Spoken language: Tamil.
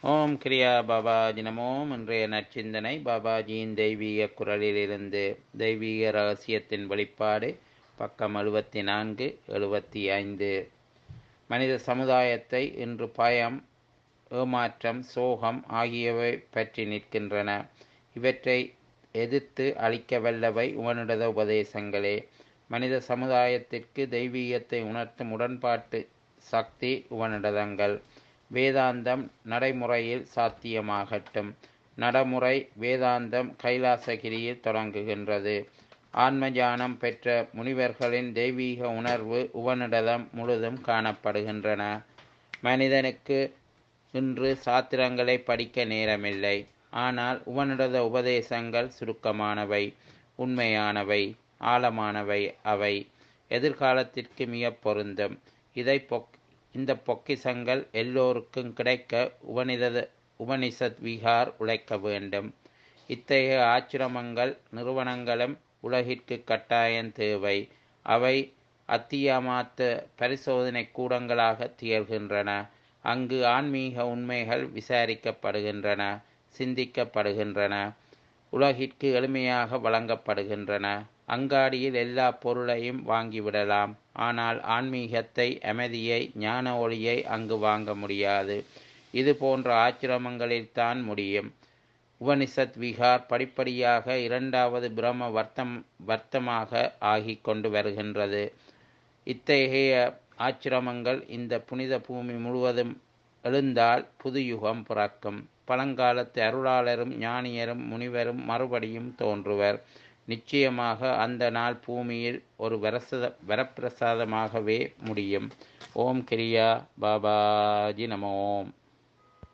ஓம் கிரியா பாபாஜி நமோம் இன்றைய நற்சிந்தனை பாபாஜியின் தெய்வீக குரலிலிருந்து தெய்வீக ரகசியத்தின் வெளிப்பாடு பக்கம் எழுபத்தி நான்கு எழுபத்தி ஐந்து மனித சமுதாயத்தை இன்று பயம் ஏமாற்றம் சோகம் ஆகியவை பற்றி நிற்கின்றன இவற்றை எதிர்த்து அளிக்க வல்லவை உவனிடத உபதேசங்களே மனித சமுதாயத்திற்கு தெய்வீகத்தை உணர்த்தும் உடன்பாட்டு சக்தி உவனிடதங்கள் வேதாந்தம் நடைமுறையில் சாத்தியமாகட்டும் நடைமுறை வேதாந்தம் கைலாசகிரியில் தொடங்குகின்றது ஆன்மஞானம் பெற்ற முனிவர்களின் தெய்வீக உணர்வு உவனிடதம் முழுதும் காணப்படுகின்றன மனிதனுக்கு இன்று சாத்திரங்களை படிக்க நேரமில்லை ஆனால் உவனிடத உபதேசங்கள் சுருக்கமானவை உண்மையானவை ஆழமானவை அவை எதிர்காலத்திற்கு மிக பொருந்தும் இதை பொக் இந்த பொக்கிசங்கள் எல்லோருக்கும் கிடைக்க உபனித உபனிஷத் விகார் உழைக்க வேண்டும் இத்தகைய ஆச்சிரமங்கள் நிறுவனங்களும் உலகிற்கு கட்டாயம் தேவை அவை அத்தியாமாத்த பரிசோதனை கூடங்களாக திகழ்கின்றன அங்கு ஆன்மீக உண்மைகள் விசாரிக்கப்படுகின்றன சிந்திக்கப்படுகின்றன உலகிற்கு எளிமையாக வழங்கப்படுகின்றன அங்காடியில் எல்லா பொருளையும் வாங்கிவிடலாம் ஆனால் ஆன்மீகத்தை அமைதியை ஞான ஒளியை அங்கு வாங்க முடியாது இது போன்ற ஆச்சிரமங்களில்தான் முடியும் உபனிஷத் விகார் படிப்படியாக இரண்டாவது பிரம வர்த்தம் வர்த்தமாக ஆகி கொண்டு வருகின்றது இத்தகைய ஆச்சிரமங்கள் இந்த புனித பூமி முழுவதும் எழுந்தால் புது யுகம் பிறக்கும் பழங்காலத்து அருளாளரும் ஞானியரும் முனிவரும் மறுபடியும் தோன்றுவர் நிச்சயமாக அந்த நாள் பூமியில் ஒரு வரசத வரப்பிரசாதமாகவே முடியும் ஓம் கிரியா பாபாஜி நம ஓம்